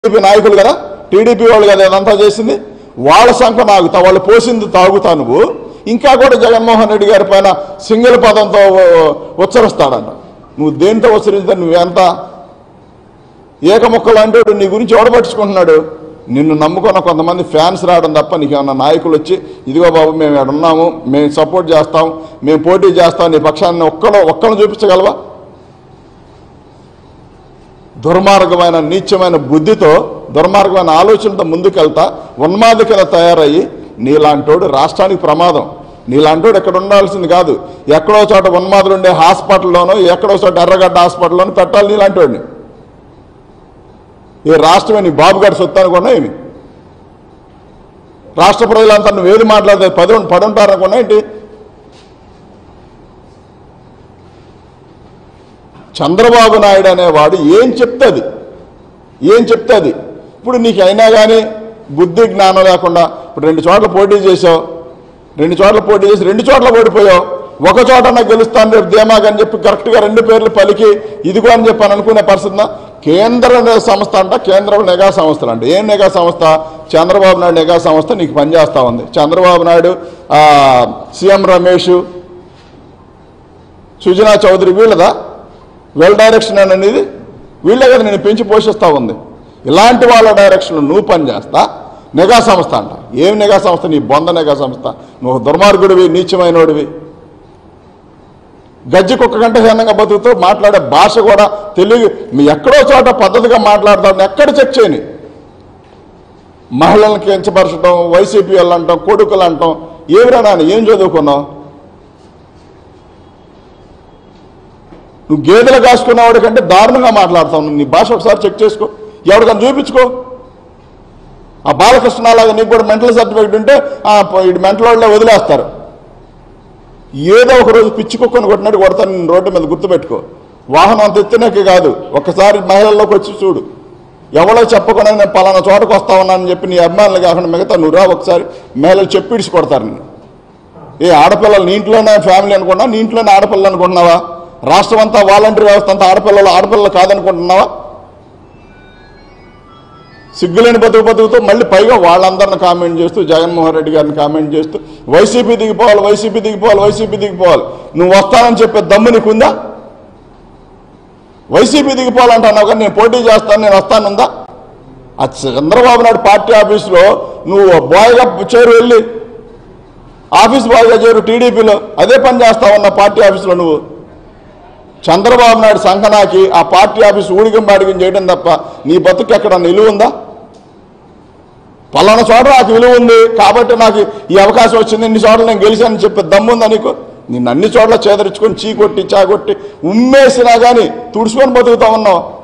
TDP నాయకులు కదా TDP వాళ్ళు కదా ఇదంతా చేసింది వాళ్ళ సంఖ నాగుతా వాళ్ళు పోసింది తాగుతా నువ్వు ఇంకా కూడా జగన్మోహన్ రెడ్డి గారి పైన సింగిల్ పదంతో ఉచ్చరిస్తాడంట నువ్వు దేంతో ఉచ్చరిస్తా నువ్వెంత ఏకముక్కలు అంటే నీ గురించి ఓడబట్టించుకుంటున్నాడు నిన్ను నమ్ముకున్న కొంతమంది ఫ్యాన్స్ రావడం తప్ప నీకు ఏమన్నా నాయకులు వచ్చి ఇదిగో బాబు మేము ఇక్కడ ఉన్నాము మేము సపోర్ట్ చేస్తాం మేము పోటీ చేస్తాం నీ పక్షాన్ని ఒక్కడో ఒక్కను చూపించగలవా దుర్మార్గమైన నీచమైన బుద్ధితో దుర్మార్గమైన ఆలోచనతో ముందుకెళ్తా ఉన్మాదికల తయారయ్యి నీలాంటోడు రాష్ట్రానికి ప్రమాదం నీలాంటోడు ఎక్కడ ఉండాల్సింది కాదు ఎక్కడో చోట ఉన్మాదులు ఉండే హాస్పిటల్లోనో ఎక్కడో చోట ఎర్రగడ్డ హాస్పిటల్లోనో పెట్టాలి నీలాంటోడిని ఈ రాష్ట్రమే నీ బాబుగారి సొత్తు అనుకున్నా ఏమి రాష్ట్ర ప్రజలంతా నువ్వు ఏది మాట్లాడితే పది పడుంటారనుకున్నా ఏంటి చంద్రబాబు నాయుడు అనేవాడు ఏం చెప్తుంది ఏం చెప్తుంది ఇప్పుడు నీకు అయినా కానీ బుద్ధి జ్ఞానం లేకుండా ఇప్పుడు రెండు చోట్ల పోటీ చేసావు రెండు చోట్ల పోటీ చేసి రెండు చోట్ల ఓడిపోయావు ఒక చోట నాకు గెలుస్తాను రేపు ధీమాగా అని చెప్పి కరెక్ట్గా రెండు పేర్లు పలికి ఇదిగో అని చెప్పి అని అనుకునే పరిస్థితి కేంద్ర సంస్థ అంట కేంద్ర నిఘా సంస్థలు అంట ఏం నిఘా సంస్థ చంద్రబాబు నాయుడు నిఘా సంస్థ నీకు పనిచేస్తూ ఉంది చంద్రబాబు నాయుడు ఆ, సీఎం రమేష్ సుజనా చౌదరి వీళ్ళదా వెల్ డైరెక్షన్ అని అనేది వీళ్ళే కదా నేను పెంచి పోషిస్తూ ఉంది ఇలాంటి వాళ్ళ డైరెక్షన్లో నువ్వు పని చేస్తా నిఘా సంస్థ అంట ఏం నిఘా సంస్థ నీ బొంద నిఘా సంస్థ నువ్వు దుర్మార్గుడివి నీచమైనోడివి గజ్జి కుక్క కంటే హీనంగా బతుకుతూ మాట్లాడే భాష కూడా తెలుగు మీ ఎక్కడో చోట పద్ధతిగా మాట్లాడతాడు ఎక్కడ చెక్ చేయని మహిళలను కించపరచడం వైసీపీ వాళ్ళు అంటాం కొడుకులు అంటాం ఏమిరా నాన్న ఏం చదువుకున్నావు నువ్వు గేదెలు కాసుకున్నవాడి కంటే దారుణంగా మాట్లాడతావు నువ్వు నీ భాష ఒకసారి చెక్ చేసుకో ఎవరికైనా చూపించుకో ఆ బాలకృష్ణలాగా నీకు కూడా మెంటల్ సర్టిఫికేట్ ఉంటే ఆ, ఇటు మెంటల్ వాళ్ళే వదిలేస్తారు ఏదో ఒక రోజు పిచ్చి కుక్కను కొట్టినట్టు కొడతాను నేను రోడ్డు మీద గుర్తుపెట్టుకో వాహనం అంత ఎత్తినాకే కాదు ఒక్కసారి మహిళల్లోకి వచ్చి చూడు ఎవరో చెప్పకుండా నేను పలానా చోటకు వస్తా ఉన్నానని చెప్పి నీ అభిమానులు కాకుండా మిగతా నువ్వు రా ఒకసారి మహిళలు చెప్పి ఇడిచి కొడతారు నేను ఏ ఆడపిల్లలు నీ ఇంట్లోనే ఫ్యామిలీ అనుకున్నా నీ ఇంట్లోనే ఆడపిల్లలు అనుకుంటున్నావా రాష్ట్రం అంతా వాలంటీర్ వ్యవస్థ అంతా ఆడపిల్లలు ఆడపిల్లలు కాదనుకుంటున్నావా సిగ్గులేని బతుకు బతుకుతూ మళ్ళీ పైగా వాళ్ళందరిని కామెంట్ చేస్తూ జగన్మోహన్ రెడ్డి గారిని కామెంట్ చేస్తూ వైసీపీ దిగిపోవాలి వైసీపీ దిగిపోవాలి వైసీపీ దిగిపోవాలి నువ్వు వస్తానని చెప్పే దమ్ము నీకుందా వైసీపీ దిగిపోవాలంటున్నావు కానీ నేను పోటీ చేస్తాను నేను వస్తానుందా ఆ చంద్రబాబు నాయుడు పార్టీ ఆఫీసులో నువ్వు బాయ్గా చేరు వెళ్ళి ఆఫీస్ బాయ్గా చేరు టీడీపీలో అదే పని చేస్తావు ఉన్న పార్టీ ఆఫీసులో నువ్వు చంద్రబాబు నాయుడు సంకనాకి ఆ పార్టీ ఆఫీస్ ఊడిగం బాడిగం చేయడం తప్ప నీ బతుకు ఎక్కడ నిలువ ఉందా పలానా చోట నాకు విలువ ఉంది కాబట్టి నాకు ఈ అవకాశం వచ్చింది ఇన్ని చోట్ల నేను గెలిచానని చెప్పే దమ్ముందా నీకు నిన్ను అన్ని చోట్ల చేదరించుకొని చీ కొట్టి చా కొట్టి ఉమ్మేసినా కానీ తుడుచుకొని బతుకుతా ఉన్నావు